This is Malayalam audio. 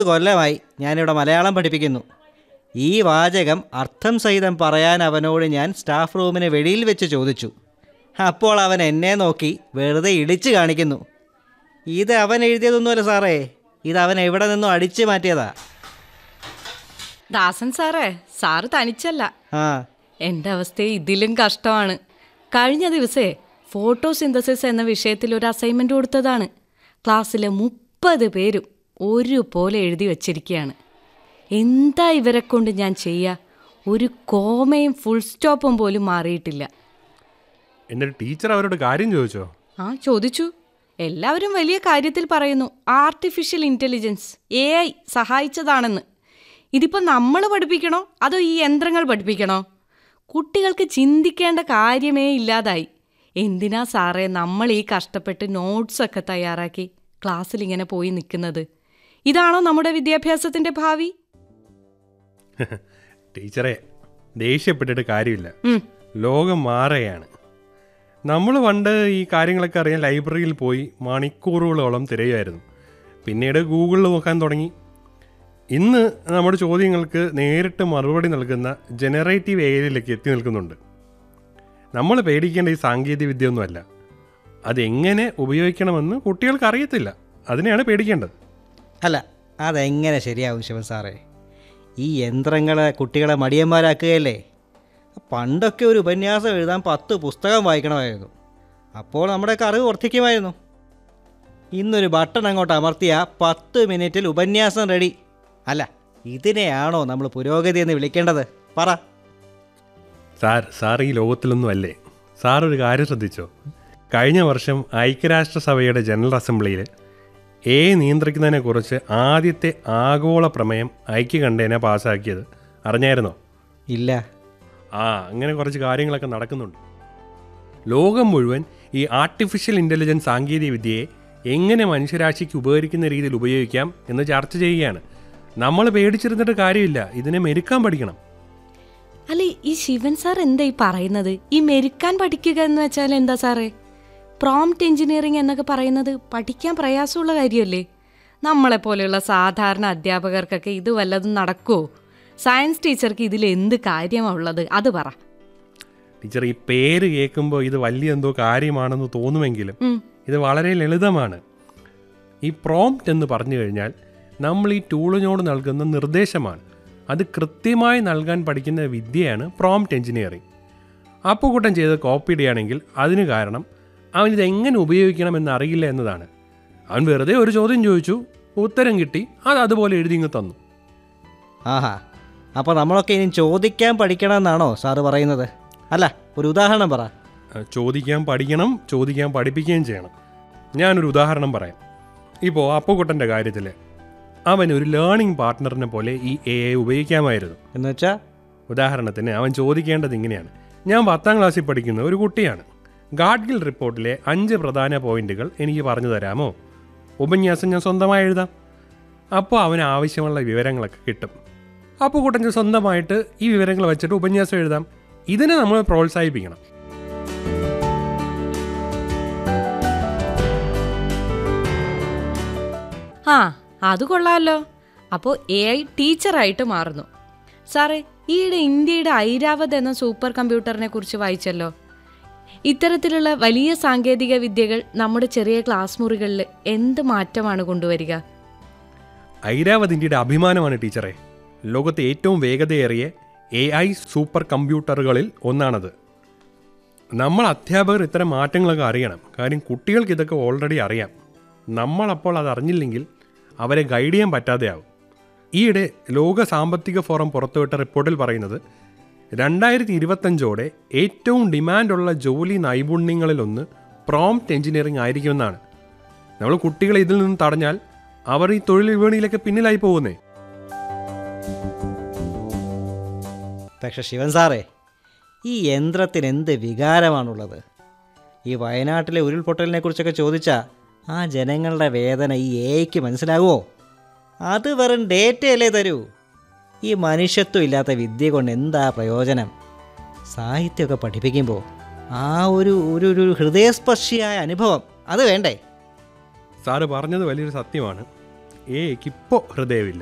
കൊല്ലമായി ഞാനിവിടെ മലയാളം പഠിപ്പിക്കുന്നു ഈ വാചകം അർത്ഥം സഹിതം പറയാൻ അവനോട് ഞാൻ സ്റ്റാഫ് റൂമിന് വെളിയിൽ വെച്ച് ചോദിച്ചു അപ്പോൾ അവൻ എന്നെ നോക്കി വെറുതെ ഇടിച്ചു കാണിക്കുന്നു ഇത് അവൻ എഴുതിയതൊന്നുമല്ല സാറേ ഇത് അവൻ എവിടെ നിന്നും അടിച്ചു മാറ്റിയതാ ദാസൻ സാറേ സാറ് തനിച്ചല്ല ആ എൻ്റെ അവസ്ഥ ഇതിലും കഷ്ടമാണ് കഴിഞ്ഞ ദിവസേ ഫോട്ടോ സിന്തസിസ് എന്ന വിഷയത്തിൽ ഒരു അസൈൻമെൻ്റ് കൊടുത്തതാണ് ക്ലാസ്സിലെ മുപ്പത് പേരും ഒരുപോലെ എഴുതി വച്ചിരിക്കുകയാണ് എന്താ ഇവരെ കൊണ്ട് ഞാൻ ചെയ്യുക ഒരു കോമയും ഫുൾ സ്റ്റോപ്പും പോലും മാറിയിട്ടില്ല എന്നിട്ട് ടീച്ചർ അവരോട് കാര്യം ചോദിച്ചോ ആ ചോദിച്ചു എല്ലാവരും വലിയ കാര്യത്തിൽ പറയുന്നു ആർട്ടിഫിഷ്യൽ ഇൻ്റലിജൻസ് എ ഐ സഹായിച്ചതാണെന്ന് ഇതിപ്പോൾ നമ്മൾ പഠിപ്പിക്കണോ അതോ ഈ യന്ത്രങ്ങൾ പഠിപ്പിക്കണോ കുട്ടികൾക്ക് ചിന്തിക്കേണ്ട കാര്യമേ ഇല്ലാതായി എന്തിനാ സാറേ നമ്മൾ ഈ കഷ്ടപ്പെട്ട് നോട്ട്സൊക്കെ തയ്യാറാക്കി ക്ലാസ്സിൽ ഇങ്ങനെ പോയി നിൽക്കുന്നത് ഇതാണോ നമ്മുടെ വിദ്യാഭ്യാസത്തിൻ്റെ ഭാവി ടീച്ചറെ ദേഷ്യപ്പെട്ടിട്ട് കാര്യമില്ല ഉം. ലോകം മാറുകയാണ് നമ്മൾ പണ്ട് ഈ കാര്യങ്ങളൊക്കെ അറിയാൻ ലൈബ്രറിയിൽ പോയി മണിക്കൂറുകളോളം തിരയുമായിരുന്നു പിന്നീട് ഗൂഗിളിൽ നോക്കാൻ തുടങ്ങി ഇന്ന് നമ്മുടെ ചോദ്യങ്ങൾക്ക് നേരിട്ട് മറുപടി നൽകുന്ന ജനറേറ്റീവ് ഏരിയയിലേക്ക് എത്തി നിൽക്കുന്നുണ്ട് നമ്മൾ പേടിക്കേണ്ട ഈ സാങ്കേതിക വിദ്യയൊന്നുമല്ല അതെങ്ങനെ ഉപയോഗിക്കണമെന്ന് കുട്ടികൾക്ക് അറിയത്തില്ല അതിനെയാണ് പേടിക്കേണ്ടത് അല്ല അതെങ്ങനെ ശരിയാവും ശിവൻ സാറേ ഈ യന്ത്രങ്ങളെ കുട്ടികളെ മടിയന്മാരാക്കുകയല്ലേ പണ്ടൊക്കെ ഒരു ഉപന്യാസം എഴുതാൻ പത്ത് പുസ്തകം വായിക്കണമായിരുന്നു അപ്പോൾ നമ്മുടെയൊക്കെ അറിവ് വർദ്ധിക്കുമായിരുന്നു ഇന്നൊരു ബട്ടൺ അങ്ങോട്ട് അമർത്തിയ പത്ത് മിനിറ്റിൽ ഉപന്യാസം റെഡി അല്ല ഇതിനെയാണോ നമ്മൾ പുരോഗതി എന്ന് വിളിക്കേണ്ടത് പറ സാർ സാർ ഈ ലോകത്തിലൊന്നും അല്ലേ സാർ ഒരു കാര്യം ശ്രദ്ധിച്ചോ കഴിഞ്ഞ വർഷം ഐക്യരാഷ്ട്രസഭയുടെ ജനറൽ അസംബ്ലിയിൽ എ നിയന്ത്രിക്കുന്നതിനെക്കുറിച്ച് ആദ്യത്തെ ആഗോള പ്രമേയം ഐക്യകണ്ഠേന പാസ്സാക്കിയത് അറിഞ്ഞായിരുന്നോ ഇല്ല ആ അങ്ങനെ കുറച്ച് കാര്യങ്ങളൊക്കെ നടക്കുന്നുണ്ട് ലോകം മുഴുവൻ ഈ ആർട്ടിഫിഷ്യൽ ഇൻ്റലിജൻസ് സാങ്കേതിക വിദ്യയെ എങ്ങനെ മനുഷ്യരാശിക്ക് ഉപകരിക്കുന്ന രീതിയിൽ ഉപയോഗിക്കാം എന്ന് ചർച്ച ചെയ്യുകയാണ് നമ്മൾ പേടിച്ചിരുന്നിട്ട് കാര്യമില്ല ഇതിനെ മെരുക്കാൻ പഠിക്കണം അല്ല ഈ ശിവൻ സാർ എന്താ ഈ പറയുന്നത് ഈ മെരുക്കാൻ പഠിക്കുക എന്ന് വെച്ചാൽ എന്താ സാറേ പ്രോംപ്റ്റ് എഞ്ചിനീയറിംഗ് എന്നൊക്കെ പറയുന്നത് പഠിക്കാൻ പ്രയാസമുള്ള കാര്യമല്ലേ നമ്മളെപ്പോലെയുള്ള സാധാരണ അധ്യാപകർക്കൊക്കെ ഇത് വല്ലതും നടക്കുമോ സയൻസ് ടീച്ചർക്ക് ഇതിൽ എന്ത് കാര്യമാണ് ഉള്ളത് അത് പറ ടീച്ചർ ഈ പേര് കേൾക്കുമ്പോൾ ഇത് വലിയ എന്തോ കാര്യമാണെന്ന് തോന്നുമെങ്കിലും ഉം. ഇത് വളരെ ലളിതമാണ് ഈ പ്രോംപ്റ്റ് എന്ന് പറഞ്ഞു കഴിഞ്ഞാൽ നമ്മൾ ഈ ടൂളിനോട് നൽകുന്ന നിർദ്ദേശമാണ് അത് കൃത്യമായി നൽകാൻ പഠിക്കുന്ന വിദ്യയാണ് പ്രോംപ്റ്റ് എഞ്ചിനീയറിംഗ് അപ്പുകൂട്ടം ചെയ്ത് കോപ്പി ഇടുകയാണെങ്കിൽ അതിന് കാരണം അവൻ ഇത് എങ്ങനെ ഉപയോഗിക്കണം എന്ന് അറിയില്ല എന്നതാണ് അവൻ വെറുതെ ഒരു ചോദ്യം ചോദിച്ചു ഉത്തരം കിട്ടി അത് അതുപോലെ എഴുതി ഇങ്ങ് തന്നു ആഹാ അപ്പോൾ നമ്മളൊക്കെ ഇനി ചോദിക്കാൻ പഠിക്കണമെന്നാണോ സാറ് പറയുന്നത് അല്ല ഒരു ഉദാഹരണം പറ അഹ് ചോദിക്കാൻ പഠിക്കണം ചോദിക്കാൻ പഠിപ്പിക്കുകയും ചെയ്യണം ഞാനൊരു ഉദാഹരണം പറയാം ഇപ്പോൾ അപ്പുകുട്ടൻ്റെ കാര്യത്തിൽ അവൻ ഒരു ലേണിംഗ് പാർട്ട്ണറിനെ പോലെ ഈ എ ഐ ഉപയോഗിക്കാമായിരുന്നു എന്ന് വെച്ചാൽ ഉദാഹരണത്തിന് അവൻ ചോദിക്കേണ്ടത് ഇങ്ങനെയാണ് ഞാൻ പത്താം ക്ലാസ്സിൽ പഠിക്കുന്ന ഒരു കുട്ടിയാണ് ഗാഡ്ഗിൽ റിപ്പോർട്ടിലെ അഞ്ച് പ്രധാന പോയിന്റുകൾ എനിക്ക് പറഞ്ഞു തരാമോ ഉപന്യാസം ഞാൻ സ്വന്തമായി എഴുതാം അപ്പോൾ അവന് ആവശ്യമുള്ള വിവരങ്ങളൊക്കെ കിട്ടും അപ്പോൾ കൂട്ടൻ സ്വന്തമായിട്ട് ഈ വിവരങ്ങൾ വെച്ചിട്ട് ഉപന്യാസം എഴുതാം ഇതിനെ നമ്മൾ പ്രോത്സാഹിപ്പിക്കണം ആ അത് കൊള്ളാമല്ലോ അപ്പോൾ എ ഐ ടീച്ചറായിട്ട് മാറുന്നു സാറേ ഈയിടെ ഇന്ത്യയുടെ ഐരാവത് എന്ന സൂപ്പർ കമ്പ്യൂട്ടറിനെ കുറിച്ച് വായിച്ചല്ലോ ഇത്തരത്തിലുള്ള വലിയ സാങ്കേതിക വിദ്യകൾ നമ്മുടെ ചെറിയ ക്ലാസ് മുറികളിൽ എന്ത് മാറ്റമാണ് കൊണ്ടുവരിക ഐരാവത് ഇന്ത്യയുടെ അഭിമാനമാണ് ടീച്ചറെ ലോകത്തെ ഏറ്റവും വേഗതയേറിയ എ ഐ സൂപ്പർ കമ്പ്യൂട്ടറുകളിൽ ഒന്നാണത് നമ്മൾ അധ്യാപകർ ഇത്തരം മാറ്റങ്ങളൊക്കെ അറിയണം കാര്യം കുട്ടികൾക്ക് ഇതൊക്കെ ഓൾറെഡി അറിയാം നമ്മളപ്പോൾ അത് അറിഞ്ഞില്ലെങ്കിൽ അവരെ ഗൈഡ് ചെയ്യാൻ പറ്റാതെയാവും ഈയിടെ ലോക സാമ്പത്തിക ഫോറം പുറത്തുവിട്ട റിപ്പോർട്ടിൽ പറയുന്നത് രണ്ടായിരത്തി ഇരുപത്തഞ്ചോടെ ഏറ്റവും ഡിമാൻഡുള്ള ജോലി നൈപുണ്യങ്ങളിലൊന്ന് പ്രോംപ്റ്റ് എഞ്ചിനീയറിംഗ് ആയിരിക്കുമെന്നാണ് നമ്മൾ കുട്ടികളെ ഇതിൽ നിന്ന് തടഞ്ഞാൽ അവർ ഈ തൊഴിൽ വിപണിയിലൊക്കെ പിന്നിലായി പോകുന്നേ പക്ഷെ ശിവൻ സാറേ ഈ യന്ത്രത്തിന് എന്ത് വികാരമാണുള്ളത് ഈ വയനാട്ടിലെ ഉരുൾപൊട്ടലിനെ കുറിച്ചൊക്കെ ചോദിച്ചാൽ ആ ജനങ്ങളുടെ വേദന ഈ എയ്ക്ക് മനസ്സിലാകുമോ അത് വെറും ഡേറ്റയല്ലേ തരൂ ഈ മനുഷ്യത്വം ഇല്ലാത്ത വിദ്യ കൊണ്ട് എന്താ പ്രയോജനം സാഹിത്യമൊക്കെ പഠിപ്പിക്കുമ്പോൾ ആ ഒരു ഒരു ഒരു ഹൃദയസ്പർശിയായ അനുഭവം അത് വേണ്ടേ സാറ് പറഞ്ഞത് വലിയൊരു സത്യമാണ് എ ഐക്ക് ഇപ്പോൾ ഹൃദയമില്ല